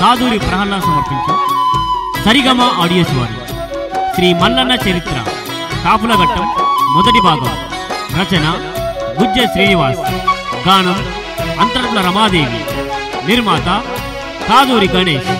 కాదూరి ప్రహ్లాద్ సమర్పించు సరిగమ ఆడియోస్ వారు శ్రీ మల్లన్న చరిత్ర కాపుల ఘట్టం మొదటి భాగం రచన గుజ్జ శ్రీనివాస్ గానం అంతర్కుల రమాదేవి నిర్మాత కాదూరి గణేష్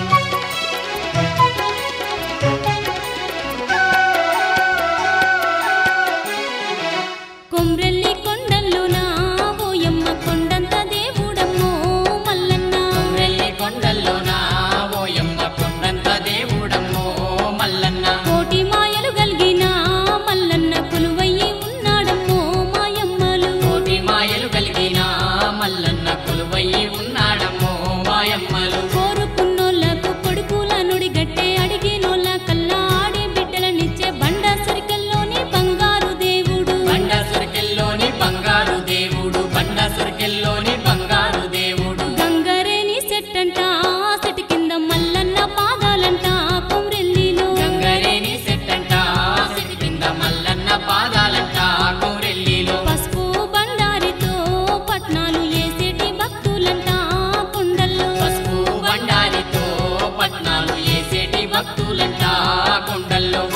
కొమ్రెల్లి కొండల్లోన ఓయమ్మ కొండంత దేవుడమ్మో మల్లన్న కొమ్రెల్లి కొండల్లోన ఓయమ్మ కొండంత దేవుడమ్మో మల్లన్న కోటి మాయలు గలిగిన మల్లన్న కొలువయ్యి ఉన్నాడమ్మో మాయమ్మలు కోటి మాయలు కలిగిన మల్లన్న కొలువయ్యి ఉన్నాడమ్మో మాయమ్మలు కోరుకున్నోళ్ళకు కొడుకుల నుడిగట్టే అడిగినోళ్ళ కల్లా ఆడే బిడ్డలనిచ్చే బండ సరికల్లోని బంగారు దేవుడు బండ సురికెల్లోని బంగారు దేవుడు బండ సురికెల్లోని బంగారు దేవుడు గంగరేని సెట్టంట సెట్ కింద మల్లన్న పాదాలంట కొమ్రెల్లిలో గంగరేని సెట్టంట సిటి కింద మల్లన్న పాదాలంట కోరెల్లిలో పసుపు బండారితో పట్నాలు ఏసేటి భక్తులంట కొండల్లో పసుపు బండారితో పట్నాలు ఏసేటి భక్తులంట కొండల్లో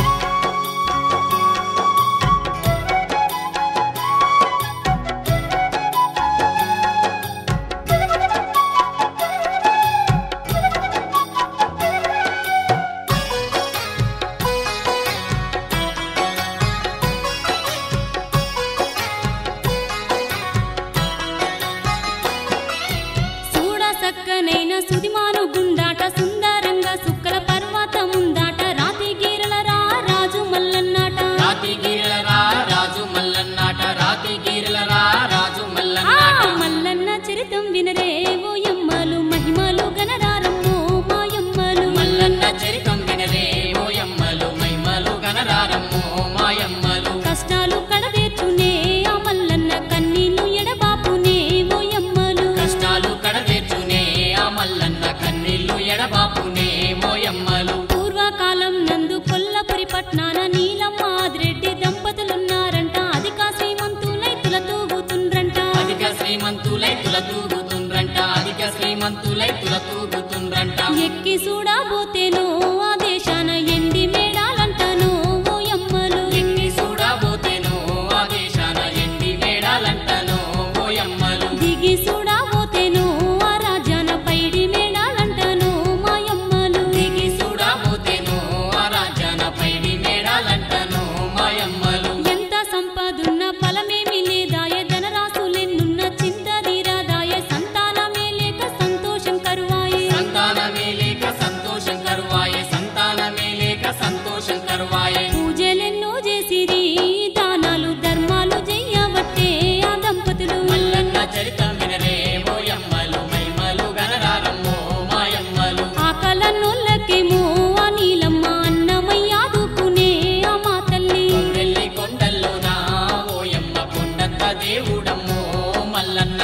చూడ సక్కనైన సుదిమాను గుండాట సుందరంగా సుక్కల పర్వతముందాట రాతి గీరల రా రాజు మల్లన్నాట రాతి గీరలరా రాజు మల్లన్నాట రాతి గీరలరా రాజు ఆ మల్లన్నాట మల్లన్న చరితం వినరే ఓయమ్మలు మహిమలు గణరారమ్మో మాయమ్మలు మల్లన్న చరితం వినరే ఓయమ్మలు మైమలు గనరారమ్మో మాయమ్మలు కష్టాలు కడదేర్చునే ఆ మల్లన్న కన్నీళ్లు ఎడబాపునే ఓయమ్మలు కష్టాలు కడతీర్చునే ఆ మల్లన్న కన్నీళ్లు ఎడబాపునే మోయమ్మలు పూర్వకాలం నందు కొల్లపురి పట్నాన నీలమ్మ ఆదిరెడ్డి దంపతులున్నారంట అధిక శ్రీమంతులై తులతూగుతుండ్రంట అధిక శ్రీమంతులై తుల తూగుతుండ్రంట అధిక శ్రీమంతులై తుల తూగుతుండ్రంట ఎక్కి చూడబోతేనో ఆ దేశాన ఎండి మేడాలంటనో ఓయమ్మలు ఎన్ని చూడబోతేనో ఆ దేశాన ఎండి మేడాలంటనో ఓయమ్మలు దిగి చూడబోతేనో ఆ రాజ్యాన పైడి మేడాలంటనో మాయమ్మలు దిగి చూడబోతేనో ఆ రాజ్యాన పైడి మేడాలంటనో మాయమ్మలు ఎంత సంపదున్న ఫలమేమి లేదాయ ధనరాశులెన్నున్న చింతదీరాదాయ సంతానమే లేక సంతోషం కరువాయే సంతానమే లేక సంతోషం కరువాయే సంతానమే లేక సంతోషం కరువాయే పూజలెన్నో చేసిరి దానాలు ధర్మాలు చెయ్యవట్టే ఆ దంపతులు మల్లన్న చరితం వినరే మోయమ్మలు మైమలు గనరారమ్మో మాయమ్మలు ఆకలన్నోళ్ళకేమో ఆ నీలమ్మ అన్నమయ్యాదుకునే ఆ మా తల్లి కొమ్రెల్లి కొండల్లోనా ఓయమ్మ కొండంత దేవుడమ్మో మల్లన్న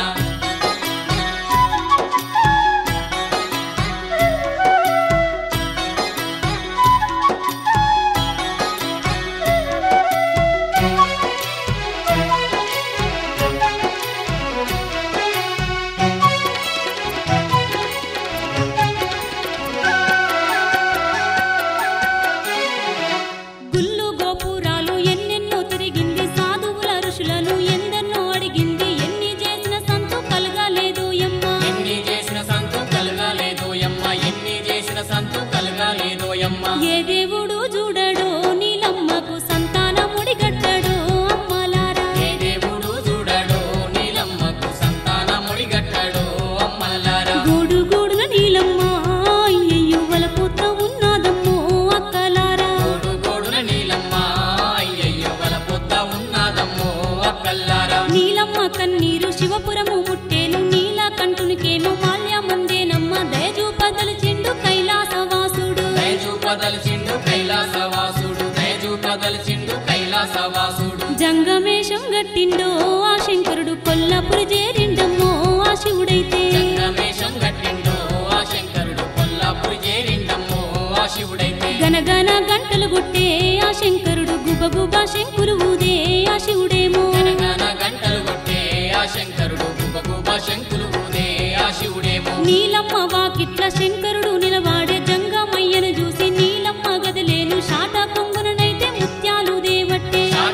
గుళ్ళు గోపురాలు ఎన్నెన్నో తిరిగింది సాధువుల ఋషులను ఎందెన్నో అడిగింది ఎన్ని చేసిన సంతు కలగలేదు ఎమ్మ ఎన్ని చేసిన సంతు కలగాలేదోయమ్మ ఎన్ని చేసిన సంతు కలగాలేదోయమ్మ ఏ దేవుడు చూడడో నీలమ్మకు సంతానముడి గట్టడో అమ్మలారా ఏ దేవుడు చూడడో నీలమ్మకు సంతానముడి గట్టడో అమ్మలారా గూడు గూడున నీలమ్మ అయ్యయ్యో వలపోత ఉన్నాదమ్మో అక్కలారా గోడు గోడున నీలమ్మ అయ్యయ్యో వల పొద్ద ఉన్నాదమ్మో అక్కల్లారా నీలమ్మ కన్నీరు శివపురము ముట్టేను నీల కంటునికేమో మాల్యమందేనమ్మ దయచూపదలిచిండు కైలాసవాసుడు దయచూపదలిచిండు కైలాసవాసుడు దయచూపదలిచిండు కైలాసవాసుడు జంగమేషం గట్టిండో ఆ శంకరుడు కొల్లపురి చేరిండమ్మో ఆ శివుడైతే సంగమేశం గట్టిండో ఆ శంకరుడు కొల్లాపురి చేరిండమ్మో ఆ శివుడైతే గనగన గంటలు గుట్టే ఆ శంకరుడు గుబగుబ శంకులు ఊదే ఆ శివుడేమో గనగన గంటలు కొట్టే ఆ శంకరుడు గుబగుబ శంకులు ఊదే ఆ శివుడేమో నీలమ్మ వాకిట్ల శంకరుడు నిలబడి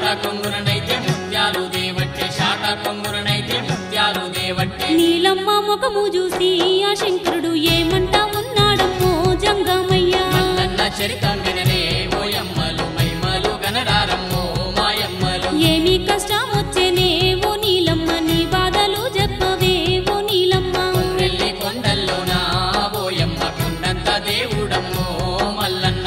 కొంగురనైతే ముత్యాలు దేవట్టే శాట కొంగురనైతే ముత్యాలు దేవట్టే నీలమ్మ ముఖము చూసి ఆ శంకరుడు ఏమంటా ఉన్నాడమ్మో జంగమయ్య మల్లన్న చరితం వినరే ఓయమ్మలు మైమలు గనరారమ్మో మాయమ్మలు ఏమి కష్టం వచ్చేనే ఓ నీలమ్మ నీ బాధలు చెప్పవే ఓ నీలమ్మ వెళ్ళి కొండల్లోన ఓయమ్మ కొండంత దేవుడమ్మో మల్లన్న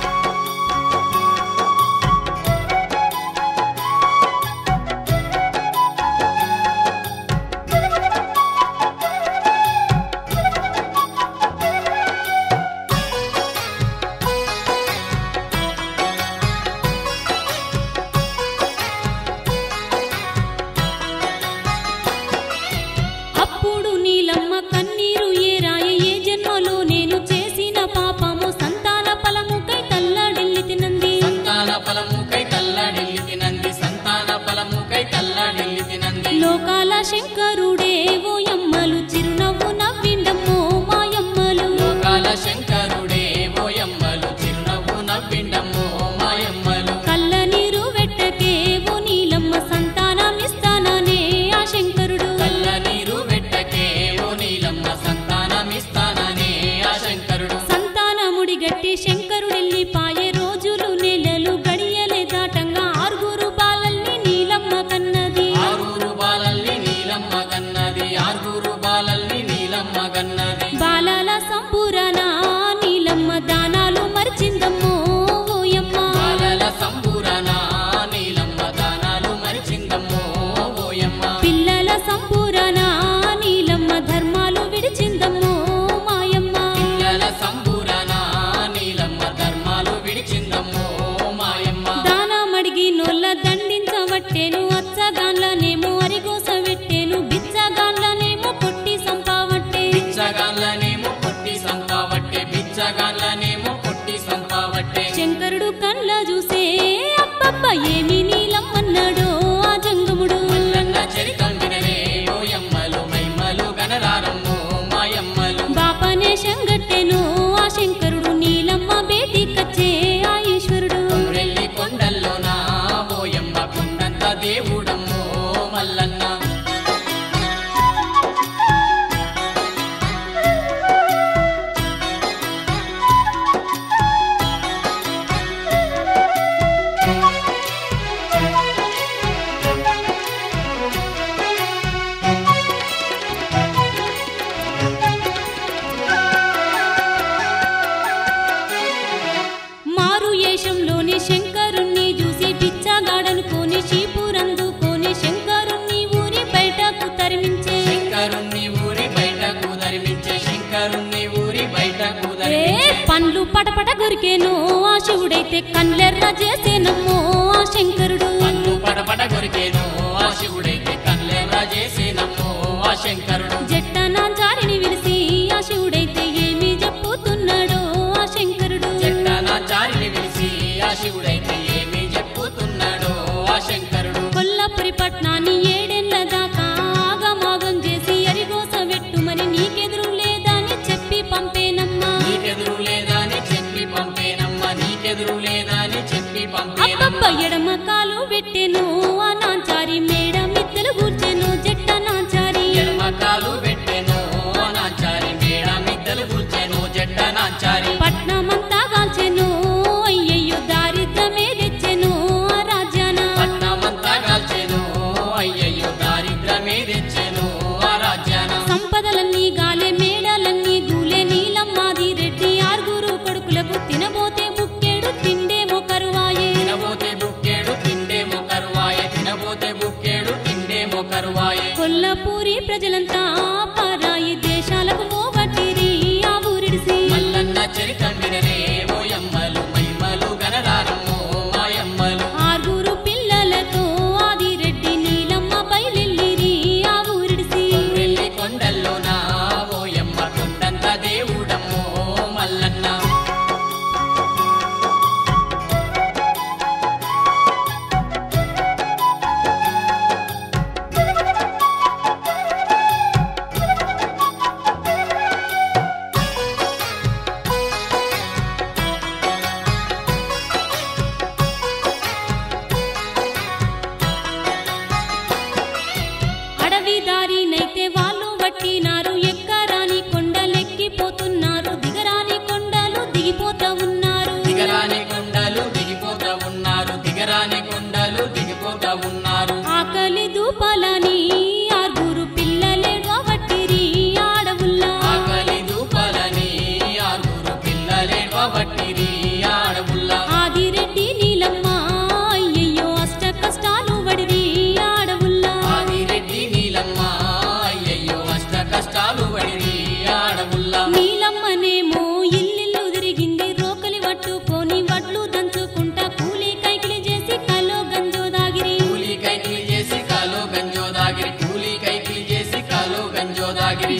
అప్పుడు నీలమ్మ కన్నీరు ఏ రాయ ఏ జన్మలో నేను చేసిన పాపము సంతాన ఫలముకై తల్లడిల్లి తినంది సంతాన ఫలముకై తల్లడిల్లి తినంది సంతాన ఫలముకై తల్లడిల్లి తినంది లోకాల శంకరుడే ఓ యమ్మలు చిరునవ్వు నవ్విండమ్మో మాయమ్మలు లోకాల శంకరుడే ఓయమ్మలు చిరునవ్వు నవ్విండమ్మో మాయమ్మలు కళ్ళ నీరు వెట్టకే ఓ నీలమ్మ సంతానమిస్తాననే ఆ శంకరుడు కల్ల నీరు వెట్టకే ఓ నీలమ్మ సంతానమిస్తాననే ఆ శంకరుడు సంతానముడి గట్టి శంకరుడెల్లి పాయే రోజులు నెలలు గడియలే దాటంగా ఆరుగురు బాలల్ని నీలమ్మ కన్నది ఆరుగురు బాలల్ని నీలమ్మ గన్నది ఆరుగురు బాలల్ని నీలమ్మ గన్నది బాలల సంపూరణ నీలమ్మ దానాలు మరిచిందమ్మో ఓయమ్మ బాలల సంపూరణ నీలమ్మ దానాలు మరిచిందమ్మో ఓయమ్మ పిల్లల సంపూరణ నీలమ్మ ధర్మాలు విడిచిందమ్మో మాయమ్మ పిల్లల సంపూరణ నీలమ్మ ధర్మాలు విడిచిందమ్మో మాయమ్మ దానమడిగి నొల్ల దండించవట్టేను అచ్చగాన్లనేమో అరిగోస పెట్టేను బిచ్చగాన్లనేమో కొట్టి సంపావట్టే బిచ్చగాళ్ళనేమో కొట్టి సంపావట్టే బిచ్చగాళ్ళనేమో కొట్టి సంపావట్టే శంకరుడు కళ్ళ చూసే అబ్బబ్బ ఏమి నీలమ్మన్నాడో ఆ జంగముడు మల్లన్న చరితం వినరే ఓయమ్మలు మైమ్మలు గనరారమ్మో మాయమ్మలు బాపనే శంగట్టెను ఆ శంకరుడు నీలమ్మ బేటి కచ్చే ఆ ఈశ్వరుడు కొమ్రెల్లి కొండల్లోన ఓయమ్మ కొండంత దేవుడమ్మో మల్లన్న మారు ఏషంలోని శంకరుణ్ణి చూసి బిచ్చగాడనుకోని షీపురందుకోని శంకరుణ్ణి ఊరి బయటకు తరిమించే శంకరుణ్ణి ఊరి బయటకు ధర్మించే శంకరుణ్ణి ఊరి బయటకు ఏ ధర్మించే పండ్లు పటపట గురికేను ఆ శివుడైతే కళ్ళెర్ర చేసేనమ్మో ఆ శంకరుడు పన్ను పడపడ కొరికేను ఆ శివుడైతే కళ్ళెర్ర చేసేనమ్మో ఆ శంకరుడు జట్టన జారిని విలిసి ఆ శివుడైతే ఏమి చెప్పుతున్నాడో ఆ శంకరుడు చెట్టన చారిని విలిసి ఆ శివుడైతే ఏమి చెప్పుతున్నాడో ఆ శంకరుడు కొల్లపురి పట్నాన్ని ఏడేళ్ల దాకా ఆగమాగం చేసి అరిగోస వెట్టుమని నీకెదురు లేదని చెప్పి పంపేనమ్మా నీకెదురు లేదా అని చెప్పి పంపేనమ్మ నీకెదురు లేదా అని చెప్పి అబ్బబ్బ పంపేనమ్మ ఎడమ కాలు పెట్టెను ఆ నాంచారి మేడ మిత్తెలు కూర్చెను జట్ట నాంచారి ఎడమకాలు పెట్టెను నాంచారి మేడ మిద్దలు కూర్చెను జట్ట నాంచారి పట్నమంతా కాల్చెను అయ్యయ్యో దారిద్రమే తెచ్చెను ఆ రాజ్యాన పట్నమంతా కాల్చెను అయ్యయ్యో దారిద్రమే తెచ్చెను ఆ రాజ్యాన సంపదలన్నీ గాలే మేడలన్నీ గూలే నీలమ్మాది రెడ్డి ఆరుగురు కొడుకులకు తినబోతే బుక్కేడు తిండేమో కరువాయే తినబోతే బుక్కేడు తిండేమో కరువాయే తినబోతే బుక్కేడు తిండేమో కరువాయే కొల్లపూరి ప్రజలంతా పరాయి దేశాలకు మోబట్టిరి ఆ ఊరిడిసి మల్లన్న చరితం వినరే ఓయమ్మలు మైమలు గనరారమ్మో మాయమ్మలు ఆరుగురు పిల్లలతో ఆదిరెడ్డి నీలమ్మ బయలెల్లిరి ఆ ఊరిడిసి వెళ్ళి కొండల్లోన ఓయమ్మ కొండంత దేవుడమ్మో మల్లన్న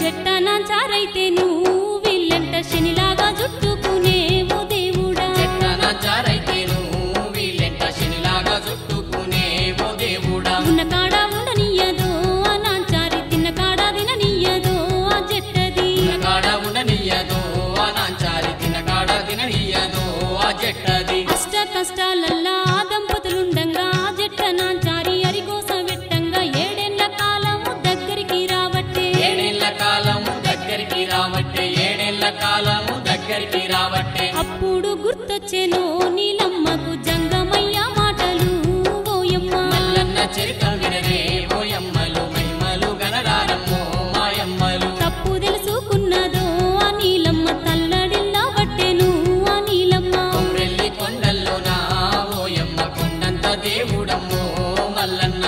జట్టనాచారైతే నువ్వు వీళ్ళంట శనిలాగా చుట్టుకునేవు దేవుడా చెట్టనచారైతేను వీళ్ళెంట శనిలాగా చుట్టుకునే ఓ దేవుడా ఉన్న కాడ ఉండనియ్యదో ఆ నాంచారి తిన్న కాడ తిననియ్యదో ఆ జట్టది కాడ ఉండనియ్యదో ఆ నాంచారి తినకాడ తిననియ్యదో ఆ జట్టది అష్ట కష్టాలల్లా ఆ దంపతులుండంగా ఆ జట్ట నాంచారి అరిగోస వెట్టంగా ఏడేళ్ల కాలము దగ్గరికి రావట్టే ఏడేళ్ల కాలము దగ్గరికి రావట్టే ఏడేళ్ల కాలము దగ్గరికి రావట్టే అప్పుడు గుర్తొచ్చెనో నీలమ్మకు జంగమయ్య మాటలు ఓయమ్మ మల్లన్న చరిత వినరే ఓయమ్మలు మహిమలు గణరారమ్మో మాయమ్మలు తప్పు తెలుసుకున్నదో ఆ నీలమ్మ తల్లడిల్లా పట్టెను ఆ నీలమ్మ కొమ్రెల్లి కొండల్లో నా ఓయమ్మ కొండంత దేవుడమ్మో మల్లన్న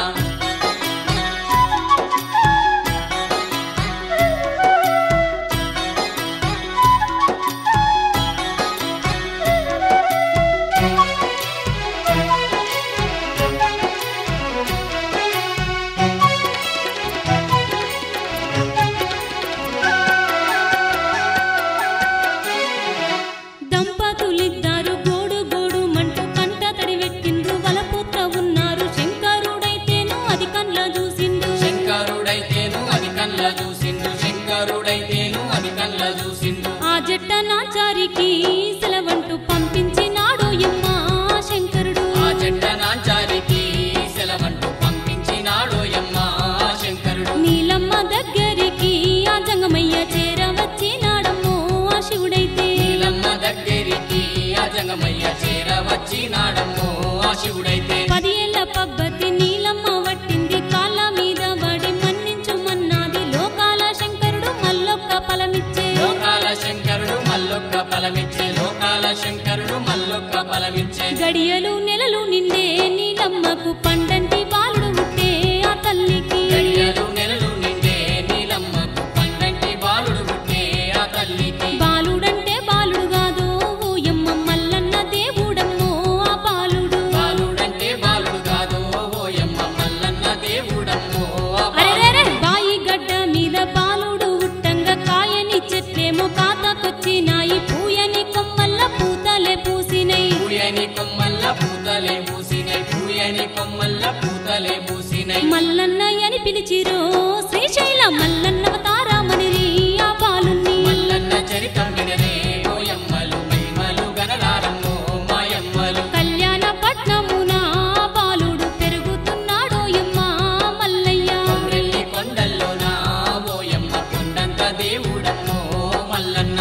దంపతులిద్దరు గోడు గోడు మంటూ కంట తడి పెట్టిండ్రు వలపుత్ర ఉన్నారు శంకరుడైతేను అది కండ్ల చూసిండు శంకరుడైతేను అది కళ్ళ చూసిండు శంకరుడైతేను అది కళ్ళ చూసిండు ఆ జట్ట నాచారికి సెలవంటూ పంపించినాడు ఎమ్మ శంకరుడు ఆ చెట్ట నాంచారికి సెలవంటూ పంపించినాడోయమ్మ శంకరుడు నీలమ్మ దగ్గరికి ఆ జంగమయ్య చేరవచ్చినాడమ్మో ఆ శివుడైతే నీలమ్మ దగ్గరికి ఆ జంగమయ్య చేర వచ్చినాడమ్మో ఆ శివుడైతే పది ఏళ్ల పబ్బతి నీలమ్మ వట్టింది కాళ్ళ మీద పడి మన్నించుమన్నాది లోకాల శంకరుడు మల్లొక్క ఫలమిచ్చే లోకాల శంకరుడు మల్లొక్క బలమిచ్చే లోకాల శంకరుడు మల్లొక్క బలమిచ్చే గడియలు నెలలు నిండే నీలమ్మకు పండంటి బాలుడు పుట్టే ఆ తల్లికి గడియలు నెలలు నిండే నీలమ్మకు పండంటి బాలుడు పుట్టే ఆ తల్లికి బాలుడంటే బాలుడు కాదో ఓయమ్మ మల్లన్న దేవుడమ్మో ఆ బాలుడు బాలుడంటే బాలుడు కాదు ఓయమ్మ మల్లన్న దేవుడమ్మో ఆ బాలుడు. అరెరెరె బాయి గడ్డ మీద బాలుడు ఉట్టంగా కాయని చెట్లేమో కాతకొచ్చినాయి పూయని కొమ్మల్ల పూతలే పూసినై పూయని కొమ్మల్ల పూతలే పూసినై పూయని కొమ్మల్ల పూతలే పూసినై మల్లన్న అని పిలిచిరో శ్రీశైల మల్లన్నవతారామణిరి ఆ బాలుని మల్లన్న చరితం వినరే ఓయమ్మలు మహిమలు గణరారమ్మో మాయమ్మలు కళ్యాణ పట్నమున ఆ బాలుడు పెరుగుతున్నాడో యమ్మ మల్లయ్య కొమ్రెల్లి కొండల్లో నా ఓయమ్మ కొండంత దేవుడమ్మో మల్లన్న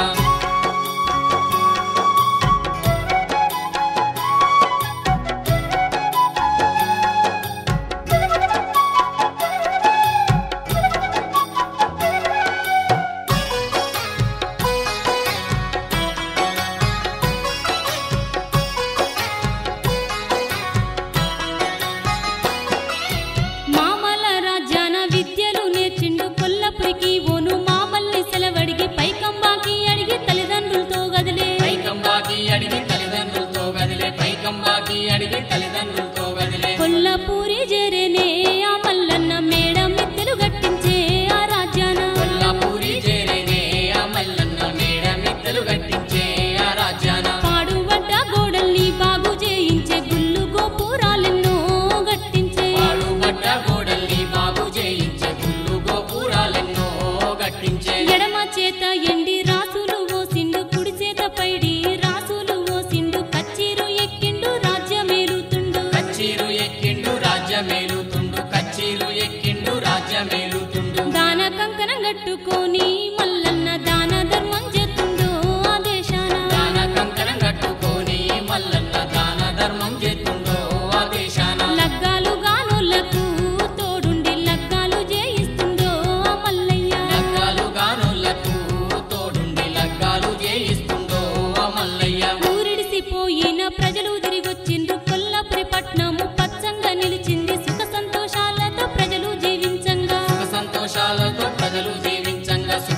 మామల రాజ్యాన విద్యలు నేర్చిండు కొల్లపురికి ఓను మామల్ని సెలవడిగి పైకంబాకి అడిగి తల్లిదండ్రులతో గదిలే పైకంబాకి అడిగి తల్లిదండ్రులతో గదిలే పైకంబాకి అడిగి తల్లిదండ్రులతో గదిలే కొల్లపూరి జరేనే ఆ మల్లన్న మేడ మిద్దెలు గట్టించే ఆ రాజ్యాన కొల్లాపూరి చేరేనే ఆ మల్లన్న మేడ మిద్దెలు కట్టించే ఆ రాజ్యాన పాడుబడ్డ గోడల్ని బాగు చేయించే గుళ్ళు గోపురాలెన్నో గట్టించే పాడుబడ్డ గోడల్ని బాగు చేయించే గుళ్ళు గోపురాలెన్నో కట్టించే ఎడమ చేత ఎండి రాసులు ఓసిండు కుడి చేత పైడి రాసులు ఓసిండు కచ్చీరు ఎక్కిండు రాజ్యమేలుతుండు కచ్చీరు ఎక్కిండు రాజ్యమేలుతుండు కచ్చీరు ఎక్కిండు రాజ్యమేలుతుండు దాన కంకణం కట్టుకొని మల్లన్న దాన ధర్మం చేస్తుండో ఆ దేశాన దాన కంకణం కట్టుకొని మల్లన్న దాన ధర్మం చేస్తుండో ఆ దేశాన లగ్గాలు గానులకు తోడుండి లగ్గాలు చేయిస్తుండో ఆ మల్లయ్య లగ్గాలు గానులకు తోడుండి లగ్గాలు చేయిస్తుండో ఆ మల్లయ్య ఊరిడిసిపోయిన ప్రజలు తిరిగొచ్చిండ్రు కొల్లపురి పట్నము పచ్చంగా నిలిచింది సుఖ సంతోషాలతో ప్రజలు జీవించంగా సుఖ సంతోషాలతో ప్రజలు జీవించంగా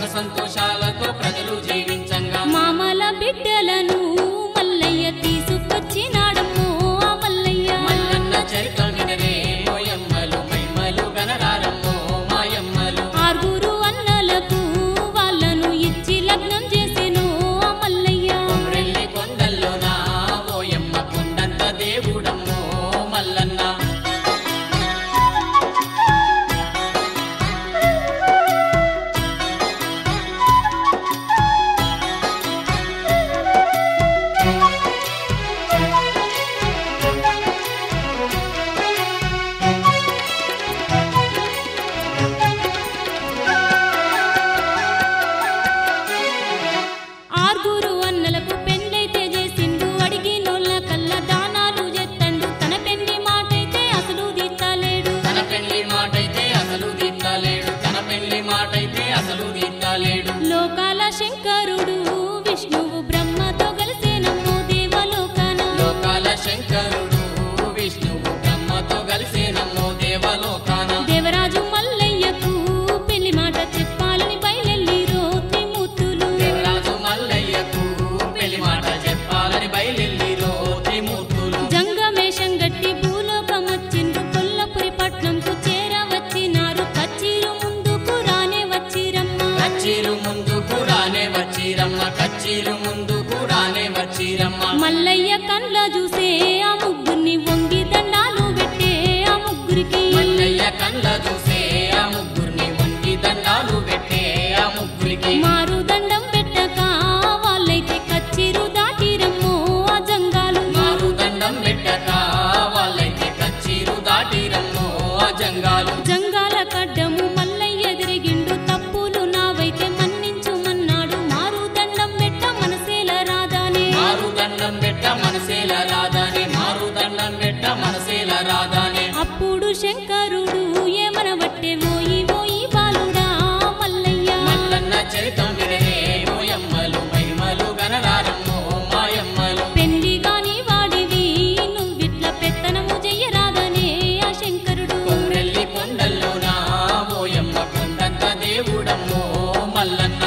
జంగాలు జంగాల కడ్డము మల్లయ్య ఎదిరిగిండు తప్పులు నావైతే మన్నించు మన్నాడు మారు దండం పెట్ట మనసేల రాదానే మారు దండం పెట్ట మనసేల రాదానే మారు దండం పెట్ట మనసేల రాదానే అప్పుడు శంకరుడు ఏమన బట్టే ఓయి ఓయి బాలుడా మల్లయ్య మల్లన్న చరితం వినరే ఓయమ్మలు మహిమలు గనరారమ్మో మాయమ్మలు పెళ్లి గాని వాడివి నువ్విట్ల పెత్తనము చెయ్యరాదనే ఆ శంకరుడు కొమ్రెల్లి కొండల్లోనా ఓయమ్మ కొండంత దేవుడమ్మో మల్లన్న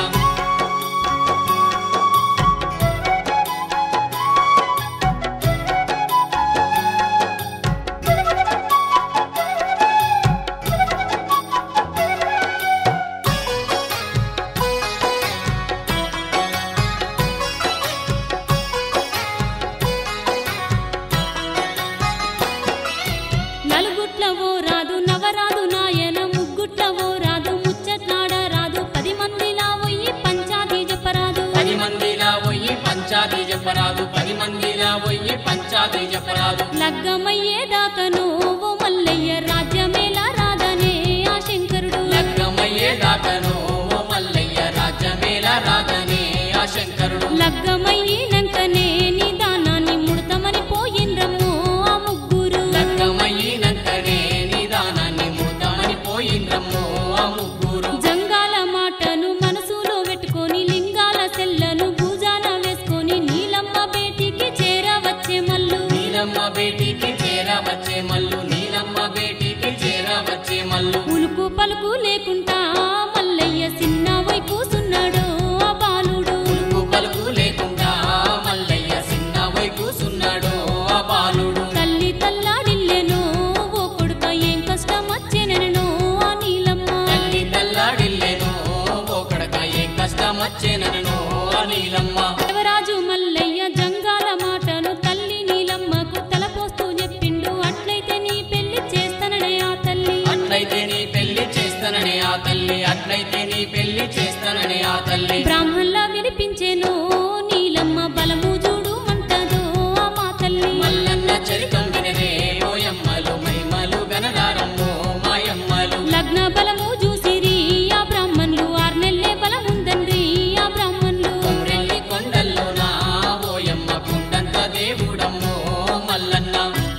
నలుగుట్ల ఓ రాదు నవరాదు నాయన ముగ్గుట్ల ఓ రాదు ముచ్చట్లాడ రాదు పది మందిలా పోయి పంచాది చెప్పరాదు పది మందిలా పోయి పంచాది చెప్పరాదు పది మందిలా పోయి పంచాది చెప్పరాదు లగ్గమయ్యేదాకను ఓ మల్లయ్య రాజ్యమేలా రాదనే ఆ శంకరుడు లగ్గమయ్యేదాకను ఓ మల్లయ్య రాజ్యమేల రాదని ఆ శంకరుడు లగ్గమయ్యినంకనే నీ దానాన్ని ముడతమని పోయిండ్రమ్మో ఆ ముగ్గురు లగ్గమయ్యినంకనే నిదానాన్ని మూతమని పోయిండ్రమ్మో ఆ ముగ్గురు జంగాల మాటను మనసులో పెట్టుకొని లింగాల సెల్లను భుజాన వేసుకొని నీలమ్మ బేటికి చేరవచ్చే మల్లు నీలమ్మ బేటికి చేరవచ్చే మల్లు నీలమ్మ బేటికి చేరవచ్చే మల్లు ఉలుకు పలుకు లేకుండా మల్లయ్య చిన్న వై కూసున్నాడు ఆ బాలుడు ఉలుకు పలుకు లేకుండా మల్లయ్య చిన్న వై కూసున్నాడు ఆ బాలుడు తల్లి తల్లాడిల్లెను ఓ కొడుక ఏం కష్టం వచ్చేనెనో ఆ నీలమ్మ తల్లి తల్లాడిల్లేను ఓ కడక ఏ కష్టం వచ్చేనను ఆ నీలమ్మ దేవరాజు మల్లయ్య జంగాల మాటను తల్లి నీలమ్మకు తలపోస్తూ చెప్పిండు అట్లయితే నీ పెళ్లి చేస్తానడే ఆ తల్లి అట్లయితే నీ పెళ్లి చేస్తానని ఆ తల్లి అట్లయితే నీ పెళ్లి చేస్తానని ఆ తల్లి బ్రాహ్మణుల వినిపించెను నీలమ్మ బలము చూడు అంటదో ఆ మా తల్లి మల్లన్న చరితం వినరే ఓయమ్మలు మహిమలు గనదారమ్మో మాయమ్మలు లగ్న బలము చూసిరి ఆ బ్రాహ్మణులు ఆరు నెల్లే బలముందండ్రి ఆ బ్రాహ్మణులు కొమ్రెల్లి కొండల్లోన ఓయమ్మ కొండంత దేవుడమ్మో మల్లన్న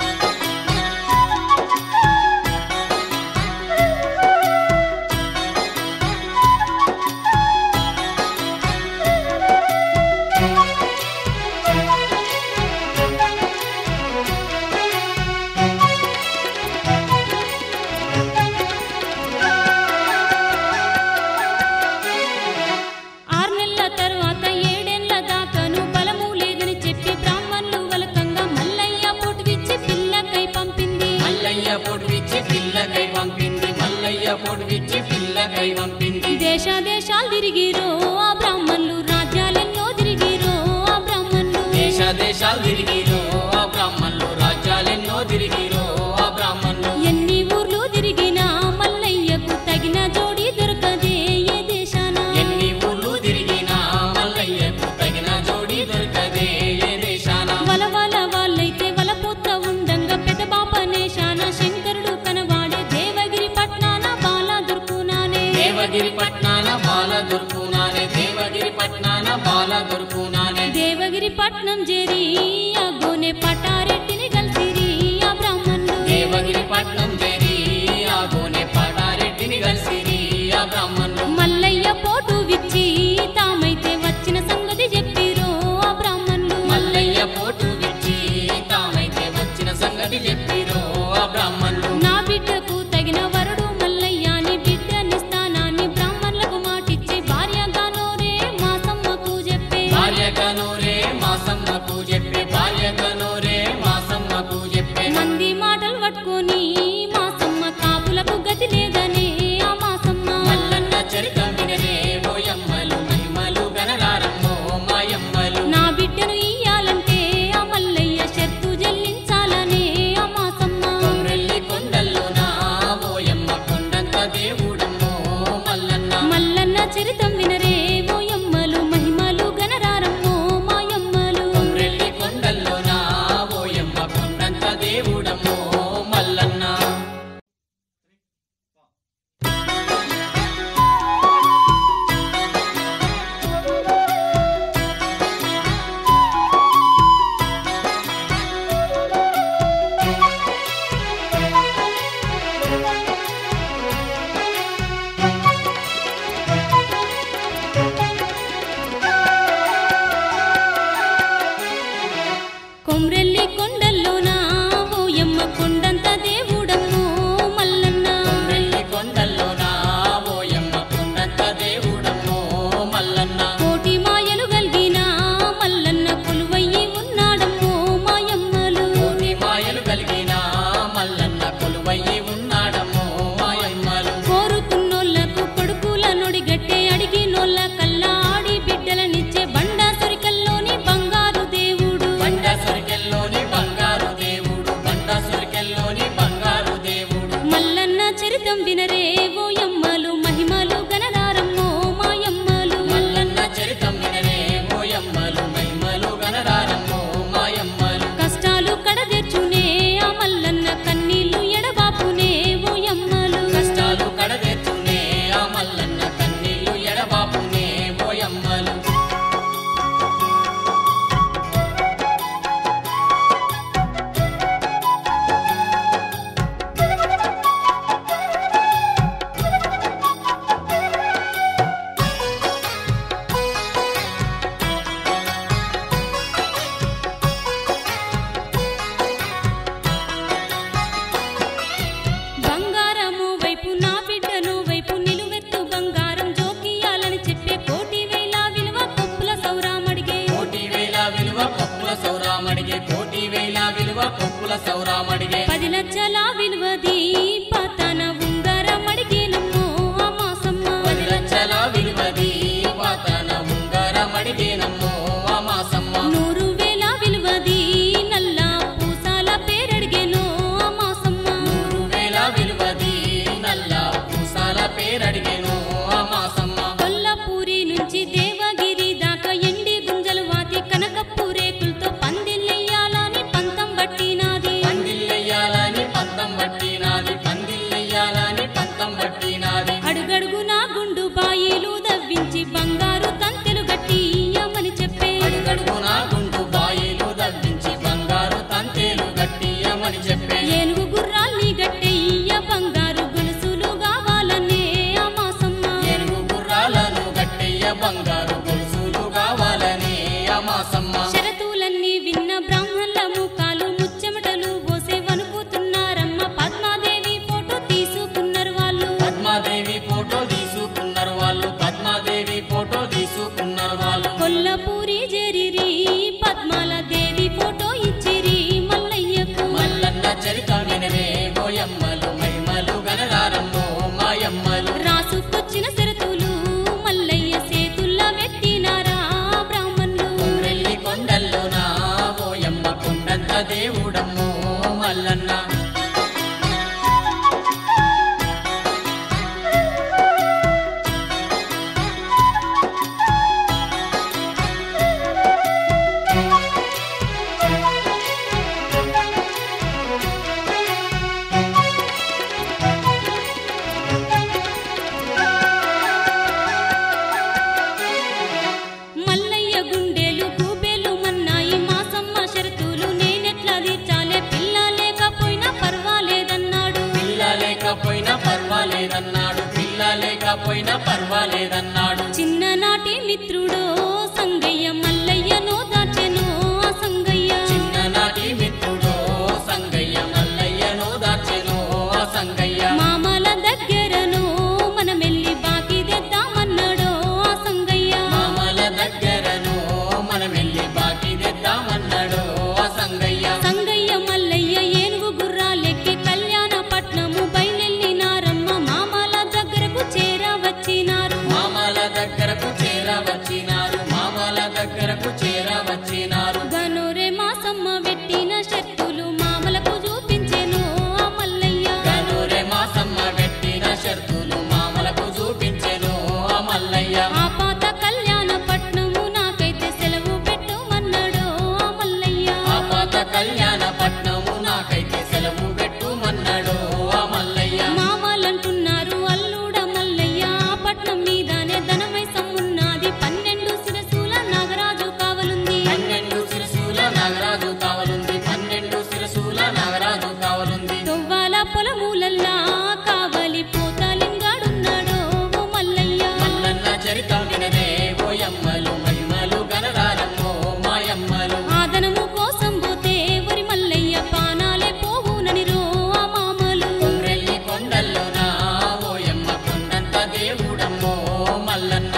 ఆరు నెలల తర్వాత ఏడేళ్ల దాకాను బలము లేదని చెప్పి బ్రాహ్మణులు వలకంగా మల్లయ్య పొటువిచ్చి పిల్లకై పంపింది మల్లయ్య పొడివిచ్చి పిల్లకై పంపింది మల్లయ్య పొడివిచ్చి పిల్లకై పంపింది దేశ దేశాలు తిరిగిరో ఆ బ్రాహ్మణులు రాజ్యాలెన్నో తిరిగిరో ఆ బ్రాహ్మణులు దేశ దేశాలు తిరిగిరో ఆ బ్రాహ్మణులు రాజ్యాలెన్నో తిరిగిరో ఆ బ్రాహ్మణులు ఎన్ని ఊర్లు తిరిగినా మల్లయ్యకు తగిన జోడి దొరకదే ఏ దేశాన ఎన్ని ఊళ్ళు తిరిగినా మల్లయ్యకు తగిన జోడి దొరకదే ఏ దేశాన వలవల వాళ్ళైతే వలపోత ఉండంగా పెద్ద బాపనేశాన శంకరుడు కనవాడే దేవగిరి పట్నాన బాల దొరుకునానే దేవగిరి పట్నాన బాల దొరుకునానే దేవగిరి పట్నాన బాల దొరుకునానే దేవగిరి పట్నం చేరి ఆ గోనె పటారెడ్డిని కలిసిరి ఆ బ్రాహ్మణులు దేవగిరి పట్నం చేరి ఆ గోనె పాటారెడ్డిని కలిసిరి ఆ బ్రాహ్మణులు మల్లయ్య పోటు విచ్చి తామైతే వచ్చిన సంగతి చెప్పిరో ఆ బ్రాహ్మణులు మల్లయ్య పోటు విచ్చి తామైతే వచ్చిన సంగతి చెప్పిరో ఆ బ్రాహ్మణులు నా బిడ్డకు తగిన వరుడు మల్లయ్య అని బిడ్డనిస్తానని బ్రాహ్మణులకు మాటిచ్చి భార్యగానోరే మా సమ్మకు చెప్పే భార్యకనోరే మాసమ్మకు చెప్పే భార్యకనోరే మాసమ్మకు చెప్పే మంది మాటలు పట్టుకొని దేవుడమ్మో మల్లన్న మల్లయ్య గుండెలు కూబేలు మన్నాయి మాసమ్మ షరతులు నేనెట్లా తీర్చాలే పిల్ల లేకపోయినా పర్వాలేదన్నాడు పిల్ల లేకపోయినా పర్వాలేదన్నాడు పిల్ల లేకపోయినా పర్వాలేదన్నాడు చిన్ననాటి మిత్రుడో సంగయ్య మల్లయ్యనో దాచెనో ఆ సంగయ్య చిన్ననాటి మిత్రుడో సంగయ్య మల్లయ్యను దాచెను ఆ సంగయ్య మామల దగ్గరనో మనమెల్లి బాకీ తెద్దామన్నాడో ఆ సంగయ్య మామల దగ్గరను మనమెల్లి బాకీ తెద్దామన్నాడు ఆ సంగయ్య సంగయ్య మల్లయ్య ఏనుగు గుర్రాలెక్కి కళ్యాణ పట్నము బయలెల్లినారమ్మ మామల దగ్గరకు చేరవచ్చినారు మామల దగ్గరకు చేరవచ్చినారు మామల దగ్గరకు చేరవచ్చినారు గనురే మాసమ్మ పెట్టిన శక్తులు మామలకు చూపించెను ఆ మల్లయ్య గనూరే మాసమ్మ పెట్టిన షరతులు మామలకు చూపించెను ఆ మల్లయ్య ఆ పాత కళ్యాణ పట్నము నాకైతే సెలవు పెట్టుమన్నాడు ఆ మల్లయ్య ఆ పాత కళ్యాణ పట్నము నాకైతే సెలవు పెట్టుమన్నాడు ఆ మల్లయ్య మామలంటున్నారు అల్లుడ మల్లయ్య ఆ పట్నం మీదనే ధనమై సమ్మున్నది పన్నెండు శిరసుల నాగరాజు కావలుంది పన్నెండు శిరసుల నాగరాజు కావలుంది పన్నెండు శిరసుల నాగరాజు కావలుంది తొవ్వాల పొలములల్లా కావలి పోతలింగాడున్నాడో ఓ మల్లయ్య మల్లన్న చరితం వినదే ఓయమ్మలు మహిమలు గనదారమ్మో మాయమ్మలు ఆదనము కోసం పోతే వరి మల్లయ్య పానాలే పోవునని రో ఆ మామలు కొమ్రెల్లి కొండల్లోన ఓయమ్మ కొండంత దేవుడమ్మో మల్లన్న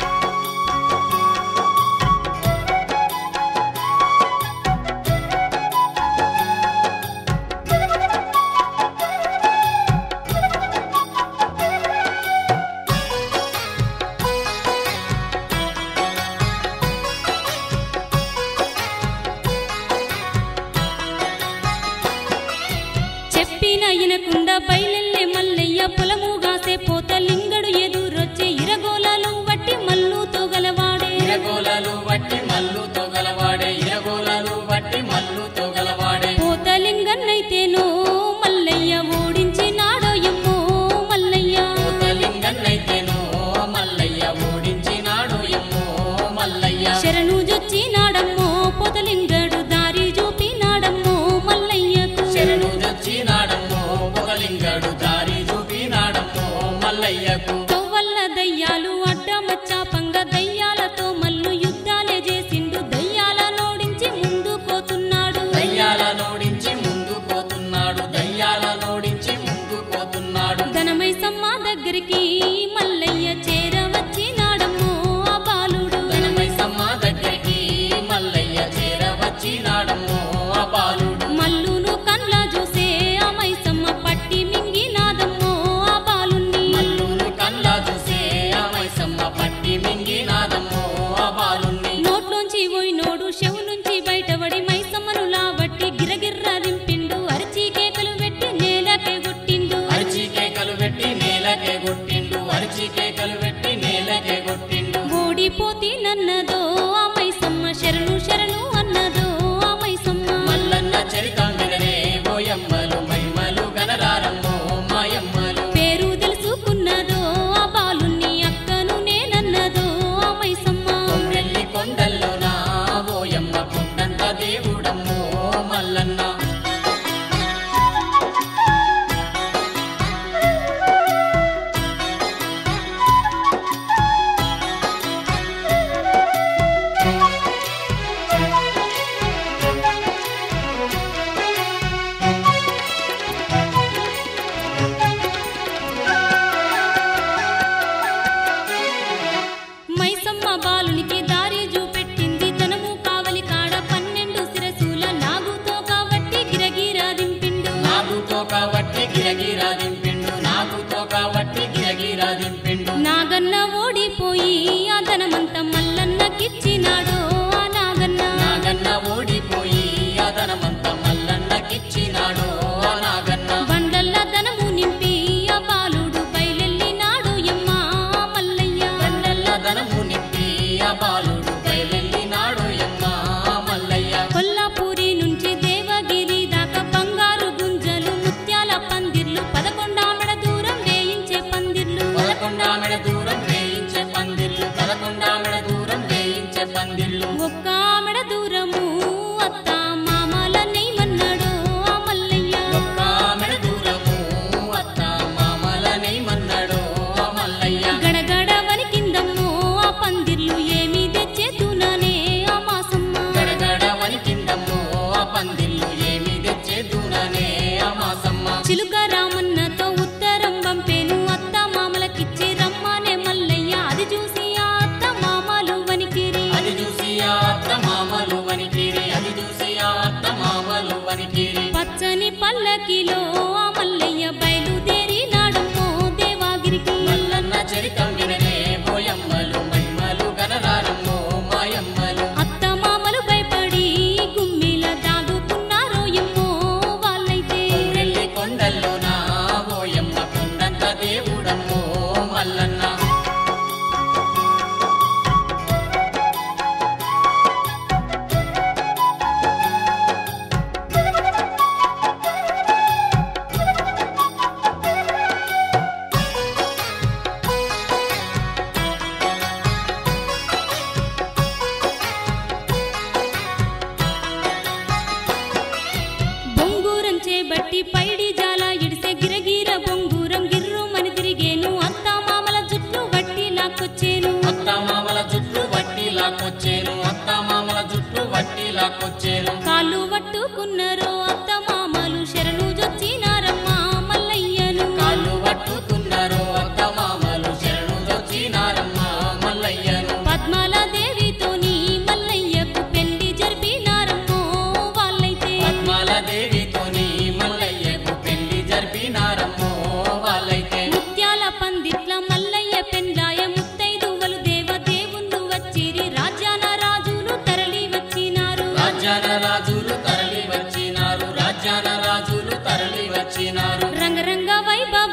చెప్పిన ఇనకుండ బయలెల్లే మల్లయ్య పొలముగాసే పోతలింగడు ఎదురొచ్చే ఇరగోలాలు వట్టి మల్లుతో గలవాడే ఇరగోలలు వట్టి మల్లు తొగలవాడే ఇరగోలలు వట్టి మల్లు తొగలవాడే పోతలింగన్నైతేనో మల్లయ్య ఓడించినాడో ఎమ్మో మల్లయ్య కోతలింగన్నైతేనో మల్లయ్య ఓడించినాడు ఎమ్మో మల్లయ్య శరణు జొచ్చినాడమ్మో పొదలింగడు దారి చూపినాడమ్మో మల్లయ్యకు శరణు జొచ్చినాడమ్మో పొగలింగడు దారి చూపినాడమ్మో మల్లయ్యకు తొవ్వల్ల దయ్యాలు అడ్డమచ్చా పంగ దయ్యాలతో మల్లు యుద్ధాలే చేసిండు దయ్యాల నోడించి ముందు పోతున్నాడు దయ్యాల నోడించి ముందు పోతున్నాడు దయ్యాల నోడించి ముందు పోతున్నాడు ధనమై సమ్మ దగ్గరికి మల్లయ్య చేరవచ్చినాడమ్మో ఆ బాలుడు ధనమై సమ్మ దగ్గరికి మల్లయ్య చేరవచ్చినాడమ్మో ఆ బాలుడు మల్లును కండ్ల చూసే ఆ మైసమ్మ పట్టి మింగినాదమ్మో ఆ బాలుణ్ణి మల్లును కల్లా చూసే ఆ మైసమ్మ పట్టి మింగినాదమ్మో ఆ బాలుణ్ణి నోట్లోంచి పోయినోడు చెవు నుంచి బయటపడి మైసమ్మను లాబట్టి గిరగిర్ర దింపిండు అరిచి కేకలు పెట్టి నేలకే కొట్టిండు అరిచి కేకలు పెట్టి నేలకే కొట్టిండు అరిచి కేకలు పెట్టి నేలకే కొట్టిండు ఓడిపోతి నన్నదో ఆ మైసమ్మ శరణు శరణు అన్నదో ఆ మైసమ్మ మల్లన్న చరితం వినరే ఓయమ్మలు మహిమలు గనరారమ్మో మాయమ్మలు పేరు తెలుసుకున్నదో ఆ బాలుణ్ణి అక్కను నేనన్నదో ఆ మైసమ్మ కొమ్రెల్లి కొండల్లోన ఓయమ్మ కొండంత దేవుడమ్మో మల్లన్న మైసమ్మ బాలునికి దారి చూపెట్టింది ధనము కావలి కాడ పన్నెండు శిరసుల నాగుతో కాబట్టి గిరగిరా దింపిండు నాగుతో కాబట్టి గిరగిరా దింపిండు నాగుతో కాబట్టి గిరగిరా దింపిండు నాగన్న ఓడిపోయి ఆ ధనమంతా మల్లన్నకిచ్చినాడో ఆ నాగన్న నాగన్న ఓడిపోయి అదనమంత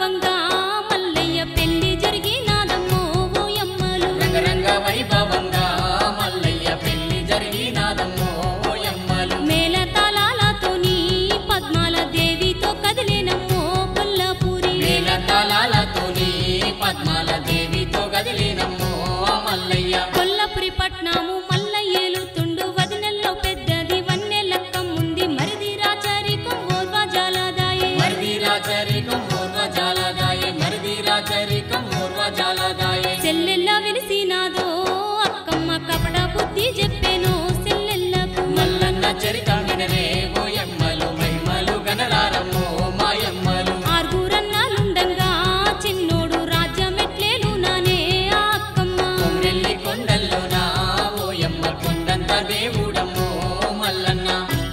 వైభవంగా మల్లయ్య పెళ్లి జరిగినాదమ్మో ఓయమ్మలు రంగరంగ వైభవంగా మల్లయ్య పెళ్లి జరిగినాదమ్మో ఓయమ్మలు మేళతాళాలతోని పద్మాల దేవితో కదిలినమ్మో కొల్లాపూరి వేల తాళాలతోని పద్మాల దేవితో గదిలినమ్మో మల్లయ్య కొల్లపురి పట్నము మల్లయ్యేలుతుండు వదినెల్లో పెద్దది వన్నెలక్క ముంది మరిది రాచరికం ఓర్వజాలదాయే మరిది రాచరికం పూర్వజాలదాయే మరిది రాచరికం పూర్వజాలదాయే సెల్లెల్లా వెలిసినాదో అక్కమ్మ కపట బుద్ధి చెప్పేను సెల్లెల్లకు మల్లన్న చరిత వినరే ఓయమ్మలు మహిమలు గణరారమ్మో మాయమ్మలు ఆరుగురన్నాలుండంగా చిన్నోడు రాజ్యమెట్లేలు నానే ఆ అక్కమ్మ కొమ్రెల్లి కొండల్లోన ఓయమ్మ కొండంత దేవుడమ్మో మల్లన్న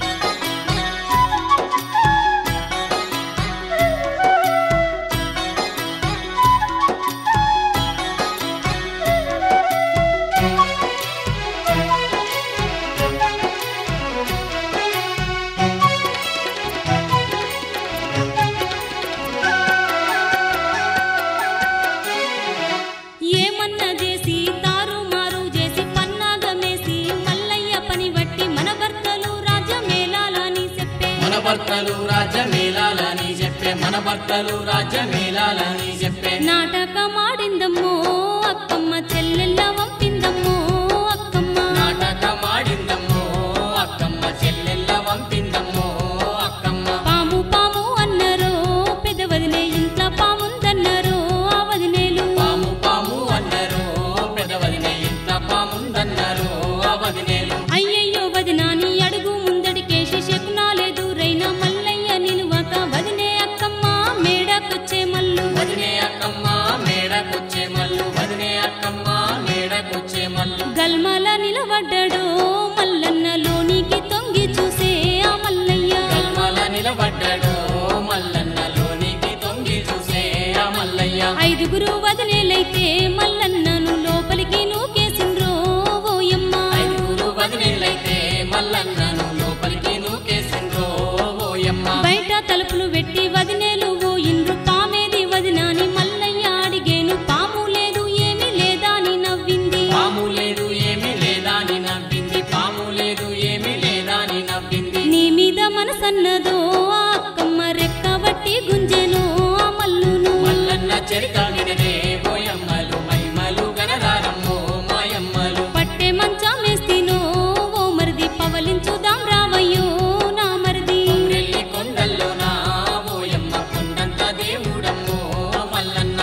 ఏమన్నా చేసి తారుమారు చేసి పన్నాగమేసి మల్లయ్య పని బట్టి మన భర్తలు రాజ్యమేలాలని చెప్పే మన భర్తలు రాజ్య మేళాలని చెప్పే మన భర్తలు రాజ్య మేళాలని చెప్పే నాటకమాడిందమ్మో అక్కమ్మ చెల్లెల్ల వంపిందమ్మో అక్కమ్మ నాటకమాడిందమ్మో అక్కమ్మ చెల్లెల్ల వంపిందమ్మో అక్కమ్మ పాము పాము అన్నరో పెదవదినే ఇంట్లో పాముందన్నరో ఆ వదినేలు పాము పాము అన్నారు పెదవదినే ఇంత పాముందన్నారు అవదినేలు అయ్యయ్యో వదినాని అడుగు ముందడికేసి శకునాలేదు రైనా మల్లయ్య నిలువక వదినే అక్కమ్మ మేడకొచ్చే మల్లు వదినే అక్కమ్మ మేడకొచ్చే మల్లు వదినే అక్కమ్మ మేడకొచ్చే మల్లు గల్మల నిలబడ్డాడో మల్లన్న లోనికి తొంగి చూసే ఆ మల్లయ్య గల్మల నిలబడ్డాడు మల్లన్న లోనికి తొంగి చూసే ఆ మల్లయ్య ఐదుగురు వదిలేలైతే మల్లన్నను లోపలికి నూకేసిండ్రో ఓయమ్మ ఐదుగురు వదినేలైతే మల్లన్నను లోపలికి నూకేసిండ్రో ఓయమ్మ బయట తలుపులు పెట్టి వదినేలు ఓయిండ్రు పామేది వదినాని మల్లయ్య అడిగేను పాము లేదు ఏమీ లేదా అని నవ్వింది పాము లేదు ఏమీ లేదా అని నవ్వింది పాము లేదు ఏమీ లేదా అని నవ్వింది నీ మీద మనసన్నదో ఆ అక్కమ్మ రెక్కబట్టి గుంజెను ఆ మల్లును మల్లన్న చరిత వినరే ఓయమ్మలు మహిమలు గణదారమ్మో మాయమ్మలు పట్టె మంచమేస్తినో ఓ మరిది పవలించుదాం రావయ్యో నా మరిది రెల్లి కొండల్లో నా ఓయమ్మ కొండంత దేవుడమ్మో మల్లన్న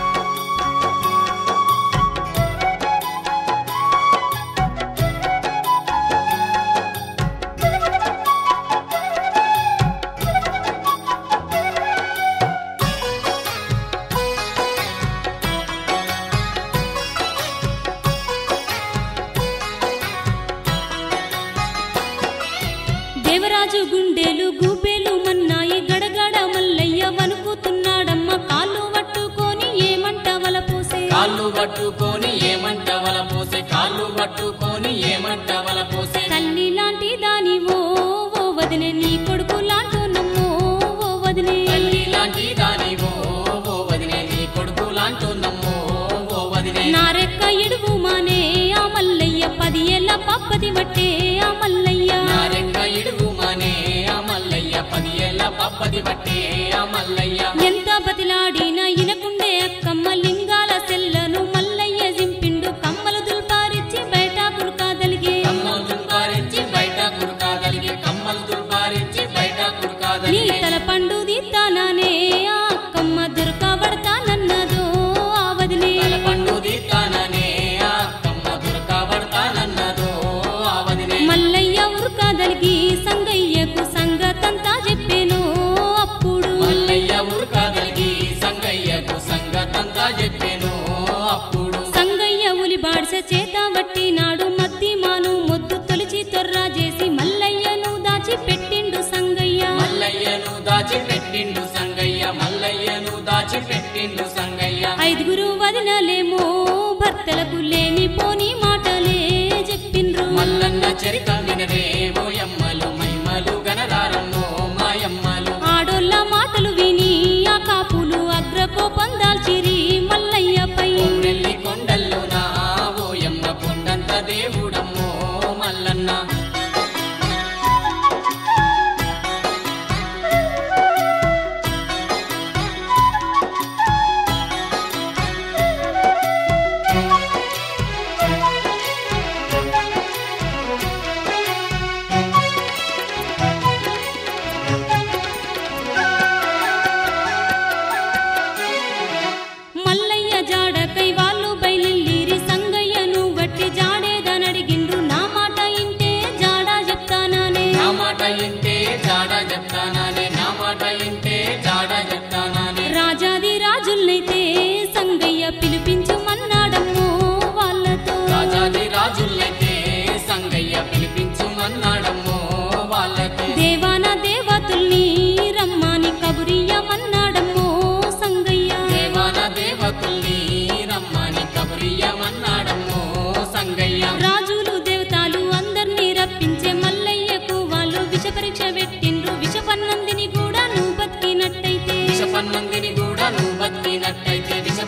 దేవరాజు గుండెలు గుబేలు మన్నాయి గడగడ మల్లయ్య వణుకుతున్నాడమ్మ కాళ్ళు పట్టుకొని ఏమంట వలపోసే కాళ్ళు పట్టుకొని ఏమంట వల పోసే కాళ్ళు పట్టుకొని ఏమంట వల పోసే తల్లి లాంటి దానివో ఓ వదినే నీ కొడుకు లాంటో నమ్మో ఓ వదినే తల్లి లాంటి దానివో ఓ వదినే నీ కొడుకు లాంటుందమ్మో ఓ వదినే నా రెక్క ఎడుగు మానే ఆ మల్లయ్య పది ఏళ్ళ పప్పది వట్టే ఆ మల్లయ్య నారెక్క ఇడుగు మానే ఆ మల్లయ్య పది ఏళ్ళ పప్పది బట్టే ఆ మల్లయ్య ఎంత బతిలాడినా ఇనకుండే అక్కమ్మ లింగాల సెల్లను మల్లయ్య జింపిండు కమ్మలు దుల్పారిచ్చి బయట కురుకాదలిగే కమ్మలు దుర్బారించి బయట కురుకాదలిగే కమ్మలు దుర్బారించి బయట నీ కురుకాదలిగే తల పండు దీత్తానానే ఆ అక్కమ్మ దొరకబడతానన్నదో ఆ వదిలే తల పండు దీతాననే ఆ కమ్మ దుర్కబడతానన్నదో ఆ వదినే మల్లయ్య ఉరుకాదలిగి సంగయ్యకు సంగతంతా చెప్పేను అప్పుడు మల్లయ్య ఉరకదలిగి సంగయ్యకు సంగతంతా చెప్పాను అప్పుడు సంగయ్య ఉలి బాడ్స చేత వట్టి నాడు మద్ది మాను మొద్దు తొలిచి తొర్రా చేసి మల్లయ్యను దాచి పెట్టిండు సంగయ్య మల్లయ్యను దాచి పెట్టిండు సంగయ్య మల్లయ్యను దాచి పెట్టిండు సంగయ్య ఐదుగురు వదినలేమో భర్తలకు లేని పోని మాటలే చెప్పిండ్రు మల్లన్న చరిత వినరే ఓయమ్మలు మహిమలు గణదారమ్మో మాయమ్మలు ఆడోళ్ళ మాటలు విని ఆ కాపులు అగ్ర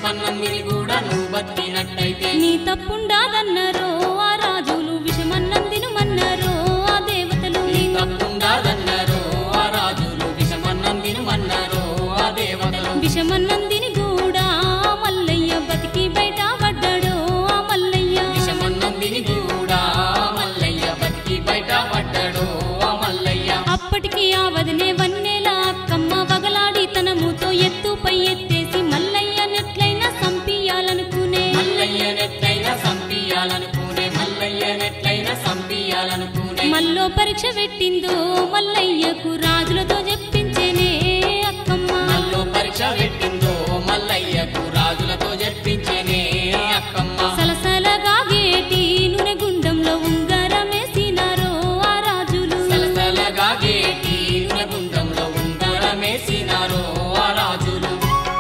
విషమన్నందిని కూడా నువ్వు బతికినట్టయితే నీ తప్పుండాదన్నారో ఆ రాజులు విషమన్నందినమన్నారో ఆ దేవతలు నీ తప్పుండాదన్నారు ఆ రాజులు విషమన్నందిని మన్నారు ఆ దేవతలు విషమన్నందిని కూడా మల్లయ్య బతికి బయట పడ్డాడో ఆ మల్లయ్య విషమన్నందిని కూడా మల్లయ్య బతికి బయట పడ్డాడు ఆ మల్లయ్య అప్పటికి ఆ వదినే వన్నేల అక్కమ్మ వగలాడి తన మూతో ఎత్తుపై ఎత్తేసి మల్లయ్య నెట్లైనా సంపియాలనుకునే మల్లయ్య నెట్లైనా సంపియాలనుకునే మల్లయ్య నెట్లైనా సంపియాలనుకునే మల్లో పరీక్ష పెట్టిందో మల్లయ్యకు రాజులతో చెప్పించేనే అక్కమ్మ మల్లో పరీక్ష పెట్టిందో మల్లయ్యకు రాజులతో చెప్పించేనే అక్కమ్మ సలసలగా గేటి నూనె గుండంలో ఉంగరమేసినారో ఆ రాజులు సలసలగా గేటి గుండంలో ఉంగరమేసినారో ఆ రాజులు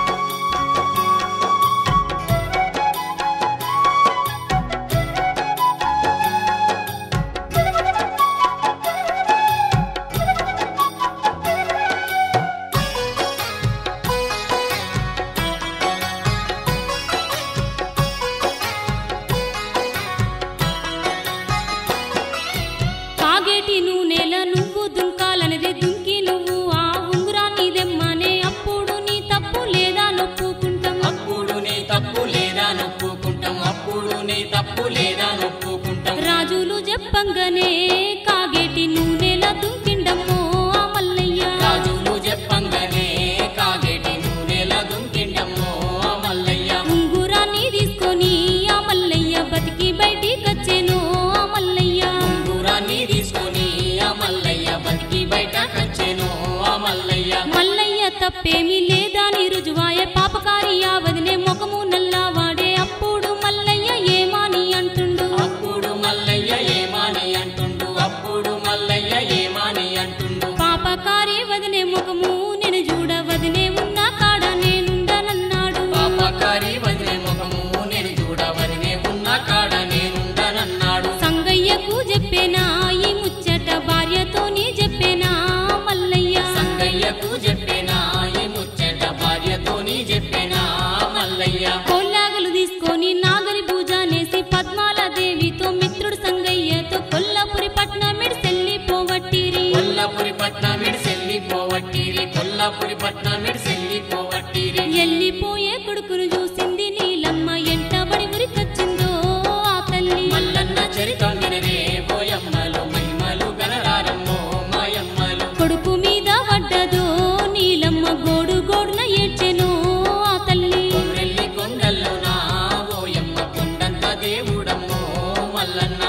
కాగేటి నూనెల నువ్వు దుంకాలనేది దుంకి నువ్వు ఆ ఉంగురాన్ని దెమ్మనే అప్పుడు నీ తప్పు లేదా నొప్పుకుంటాం అప్పుడు నీ తప్పు లేదా నొప్పుకుంటాం అప్పుడు నీ తప్పు లేదా నొప్పుకుంటాం రాజులు చెప్పంగానే కాగేటి నూనెల దుంకిండమ్మో ఆ మల్లయ్య రాజులు చెప్పంగానే కాగేటి నూనెల దుంకిండమ్మో ఆ మల్లయ్య ఉంగురాన్ని తీసుకొని ఆ మల్లయ్య బతికి బయటికొచ్చేను ఆ మల్లయ్య ఉంగురాన్ని తీసుకొని ఆ మల్లయ్య బతికి బయట కచ్చెను ఆ మల్లయ్య మల్లయ్య తప్పేమీ లేదని రుజువాయే పాపకారి ఆ వదినే ముఖము నల్లవాడే అప్పుడు మల్లయ్య ఏమాని అంటుండు అప్పుడు మల్లయ్య ఏమాని అంటుండు అప్పుడు మల్లయ్య ఏమాని అంటుండు పాపకారి వదినే ముఖము నేను చూడ వదినే ఉన్న కాడ నేనుండనన్నాడు పాపకారి వదిలే ముఖము నేను చూడవరినే ఉన్న కాడ నేనుండనన్నాడు సంగయ్యకు చెప్పేనా ఈ ముచ్చట భార్యతోని చెప్పేనా మల్లయ్య సంగయ్యకు చెప్పేనా ఈ ముచ్చట భార్యతోని చెప్పేనా మల్లయ్య కోల్లాగలు తీసుకొని నాగలి పూజానేసి పద్మాల దేవితో మిత్రుడు సంగయ్యతో కొల్లపురి పట్నమిడి సెల్లిపోవట్టిరి కొల్లాపురి పట్నమిడి సెల్లిపోవట్టిరి కొల్లాపురి పట్నమిడి సెల్లిపోవట్టిరి ఎల్లిపోయే కొడుకును చూసింది నీలమ్మ ఎంటబడి ఉరికొచ్చిందో ఆ తల్లి మల్లన్న చరితం వినరే పోయమ్మలు మహిమలు గనరారమ్మో మాయమ్మలు కొడుకు మీద పడ్డదో నీలమ్మ గోడు గోడున ఏడ్చెను ఆ తల్లి కొమ్రెల్లి కొండల్లో నా ఓయమ్మ కొండంత దేవుడమ్మో మల్లన్న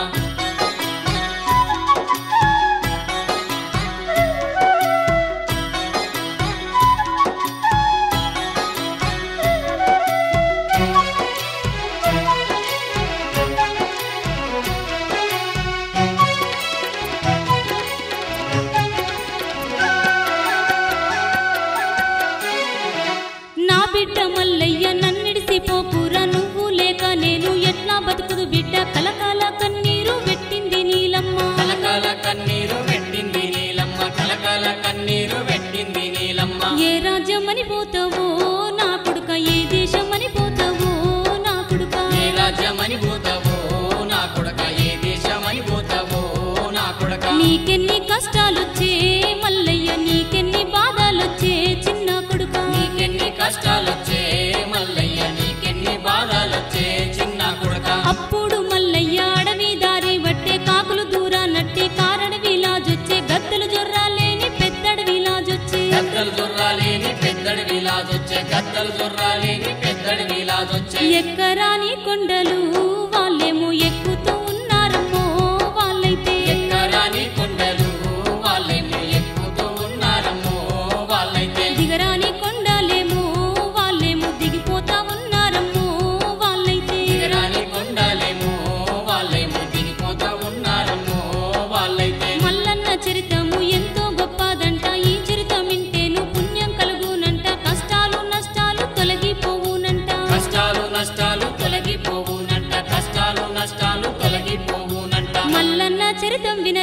నా బిడ్డ మల్లయ్య నన్నిడిసిపోకురా నువ్వు లేక నేను ఎట్లా బతుకుదు బిడ్డ కలకాల కన్నీరు పెట్టింది నీలమ్మ కలకాల కన్నీరు పెట్టింది నీలమ్మ కలకాల కన్నీరు పెట్టింది నీలమ్మ ఏ రాజ్యమని పోతావో నా కొడుక ఏ దేశమని పోతావో నా కొడుక ఏ రాజ్యమని పోతావో నా కొడక ఏ దేశమని పోతావో నా కొడక నీకెన్ని కష్టాలొచ్చే మల్లయ్య నీకెన్ని బాధలొచ్చే చిన్న కొడుక నీకెన్ని కష్టాలొచ్చే మల్లయ్య నీకెన్ని బాధలొచ్చే చిన్న కొడక అప్పుడు మల్లయ్య అడవి దారి బట్టే కాకులు దూరా నట్టి కారడవిలాజొచ్చే గద్దలు జొర్రాలేని పెద్దడవిలాజొచ్చే గద్దలు జొర్రాలేని పెద్దడి విలాజొచ్చే గద్దలు జొర్రాలేని పెద్దడి విలాజొచ్చే ఎక్కరాని కొండలు వాళ్ళేమో ఎక్కుతూ ఉన్నారమ్మో వాళ్ళైతే ఎక్కరాని కొండలు వాళ్ళేమో ఎక్కుతూ ఉన్నారమ్మో వాళ్ళైతే దిగరాని కొండలేమో వాళ్ళేమో దిగిపోతా ఉన్నారమ్మో వాళ్ళైతే దిగరాని కొండలేమో వాళ్ళేమో దిగిపోతా ఉన్నారమ్మో వాళ్ళైతే మల్లన్న చరితము ఎంతో గొప్పదంట ఈ చరితం వింటేను పుణ్యం కలుగునంట కష్టాలు నష్టాలు తొలగిపోవునంట కష్టాలు నష్టాలు తొలగిపోవునంట కష్టాలు నష్టాలు తొలగిపోవునంట మల్లన్న చరితం విన